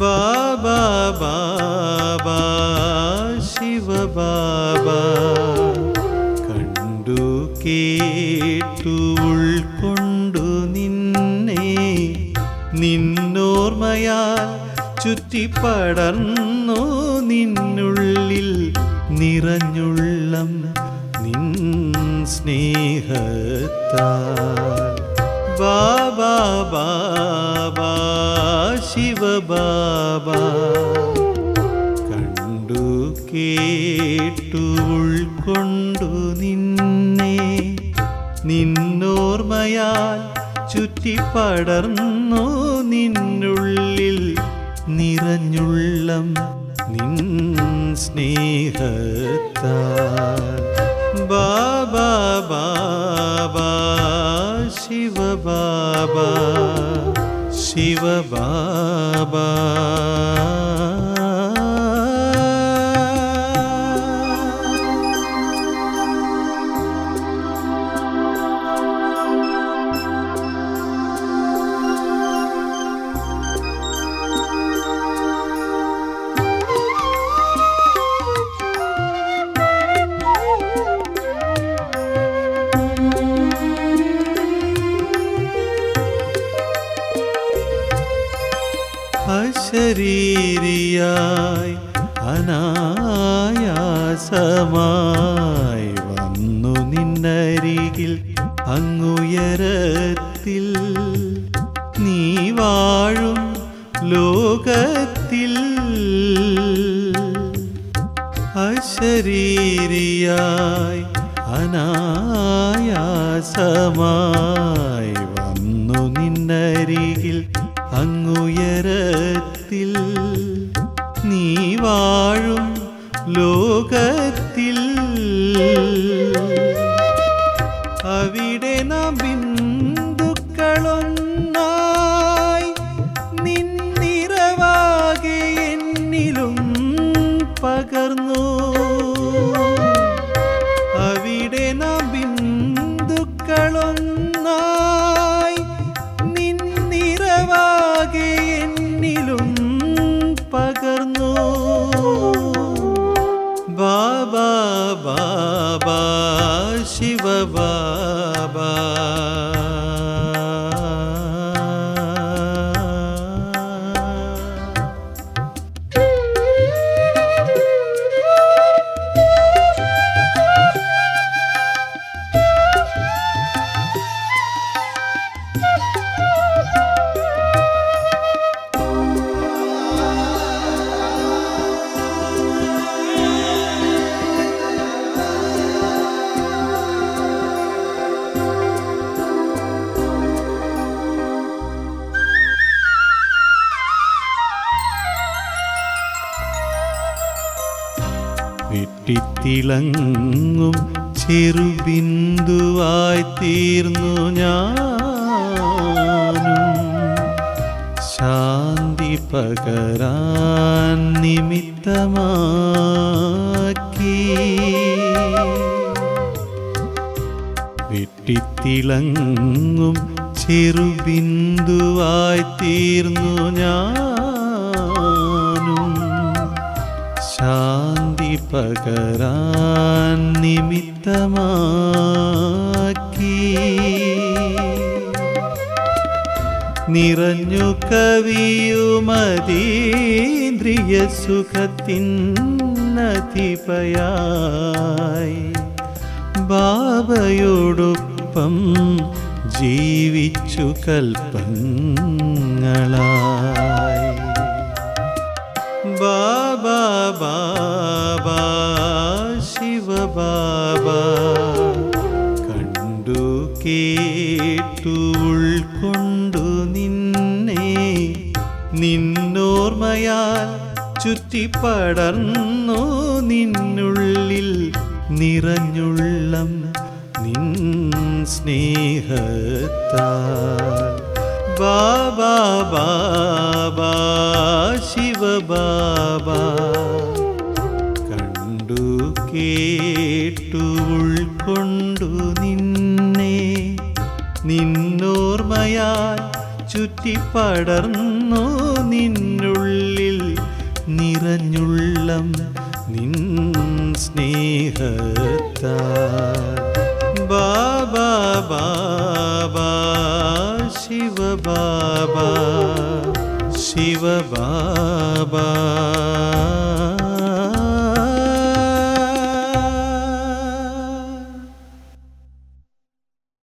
ബാബാ ബാബാ ശിവ ബാബാ കണ്ടു കേട്ടു ഉൾക്കൊണ്ടു നിന്നെ നിന്നോർമ്മയാൽ ചുറ്റിപ്പടർന്നു നിന്നുള്ളിൽ നിറഞ്ഞുള്ളം നിൻ സ്നേഹത്താൽ ബാബാ ബാബാ ശിവ ബാബാ കണ്ടു കേട്ടു ഉൾക്കൊണ്ടു നിന്നെ നിന്നോർമ്മയാൽ ചുറ്റിപ്പടർന്നു നിന്നുള്ളിൽ നിറഞ്ഞുള്ളം നിൻ സ്നേഹത്താൽ ബാബാ ബാബാ ശിവ ബാബാ ശിവ ബാബാ അശരീരിയായി അനായാസമായി വന്നു നിന്നരികിൽ അങ്ങുയരത്തിൽ നീ വാഴും ലോകത്തിൽ അശരീരിയായി അനായാസമായി വന്നു നിന്നരികിൽ അങ്ങുയരത്തിൽ നീ വാഴും ലോകത്തിൽ അവിടെ നാം ബിന്ദുക്കളൊന്നായി നിന്നിറവാകെ എന്നിലും പകർന്നു അവിടെ നാം ബിന്ദുക്കളൊന്നായി നിന്നിറവാകെ എന്നിലും പകർന്നു ബാബാ ബാബാ ശിവ ബാബാ വെട്ടിത്തിളങ്ങും ചെറുബിന്ദുവായി തീർന്നു ഞാനും ശാന്തി പകരാൻ നിമിത്തമാക്കി വെട്ടിത്തിളങ്ങും ചെറുബിന്ദുവായി തീർന്നു ഞാനും ശാന്തി പകരാൻ നിമിത്തമാക്കി നിറഞ്ഞു കവിയുമതീന്ദ്രിയ സുഖത്തിനതിപയായി ബാബയോടൊപ്പം ജീവിച്ചു കൽപ്പങ്ങളായി ബാബാ ബാബാ ശിവ ബാബാ കണ്ടു കേട്ടു ഉൾക്കൊണ്ടു നിന്നെ നിന്നോർമ്മയാൽ ചുറ്റിപ്പടർന്നു നിന്നുള്ളിൽ നിറഞ്ഞുള്ളം നിൻ സ്നേഹത്താൽ ബാബാ ബാബാ ശിവ ബാബാ കണ്ടു കേട്ടു ഉൾക്കൊണ്ടു നിന്നെ നിന്നോർമ്മയാൽ ചുറ്റിപ്പടർന്നു നിന്നുള്ളിൽ നിറഞ്ഞുള്ളം നിൻ സ്നേഹത്താൽ ബാബാ ബാബാ ശിവ ബാബാ ശിവ ബാബാ